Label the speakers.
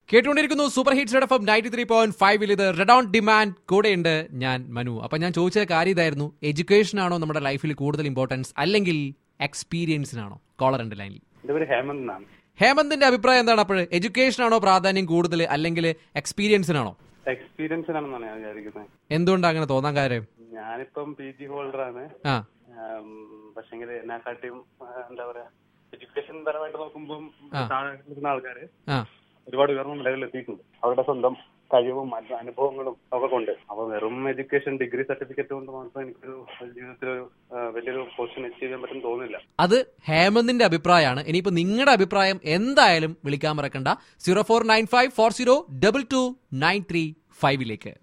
Speaker 1: കേട്ടുകൊണ്ടിരിക്കുന്നു super hits red F M ninety three point ഫൈവിൽ ഇത് റെഡ് ഓൺ ഡിമാൻഡ് കൂടെയുണ്ട് ഞാൻ മനു അപ്പൊ ഞാൻ ചോദിച്ച കാര്യം ഇതായിരുന്നു എഡ്യൂക്കേഷൻ ആണോ നമ്മുടെ ലൈഫിൽ കൂടുതൽ ഇമ്പോർട്ടൻസ് അല്ലെങ്കിൽ എക്സ്പീരിയൻസിനാണോ കോളർ ഉണ്ട് ലൈനിൽ
Speaker 2: എന്റെ പേര് ഹേമന്ത് എന്നാണ്
Speaker 1: ഹേമന്തിന്റെ അഭിപ്രായം എന്താണ് അപ്പോൾ എഡ്യൂക്കേഷൻ ആണോ പ്രാധാന്യം കൂടുതൽ അല്ലെങ്കിൽ എക്സ്പീരിയൻസിനാണോ
Speaker 2: എക്സ്പീരിയൻസിനാണെന്നാണ് ഞാൻ വിചാരിക്കുന്നത്
Speaker 1: എന്തുകൊണ്ടാണ് അങ്ങനെ തോന്നാൻ കാര്യം
Speaker 2: ഞാനിപ്പം പി ജി ഹോൾഡർ ആണ്
Speaker 1: ആ
Speaker 2: പക്ഷെങ്കിൽ എന്നെക്കാട്ടിയും ആ, എന്താ പറയാ എഡ്യൂക്കേഷൻ പരമായിട്ട് നോക്കുമ്പോൾ
Speaker 1: ആ.
Speaker 2: താഴെ നിൽക്കുന്ന ആൾക്കാര്
Speaker 1: ആ
Speaker 2: ഒരുപാട് ഉയർന്ന നിലകളിൽ എത്തിയിട്ടുണ്ട് അവരുടെ സ്വന്തം കഴിവും മറ്റു അനുഭവങ്ങളും ഒക്കെ കൊണ്ട് അപ്പൊ വെറും എഡ്യൂക്കേഷൻ ഡിഗ്രി സർട്ടിഫിക്കറ്റ് കൊണ്ട് മാത്രം എനിക്കൊരു ജീവിതത്തിൽ ഒരു ആ, വലിയൊരു പൊസിഷൻ അച്ചീവ് ചെയ്യാൻ പറ്റും തോന്നുന്നില്ല
Speaker 1: അത് ഹേമന്തിന്റെ അഭിപ്രായമാണ് ഇനിയിപ്പോ നിങ്ങളുടെ അഭിപ്രായം എന്തായാലും വിളിക്കാൻ മറക്കണ്ട zero four nine five four zero double two nine three ഫൈവിലേക്ക്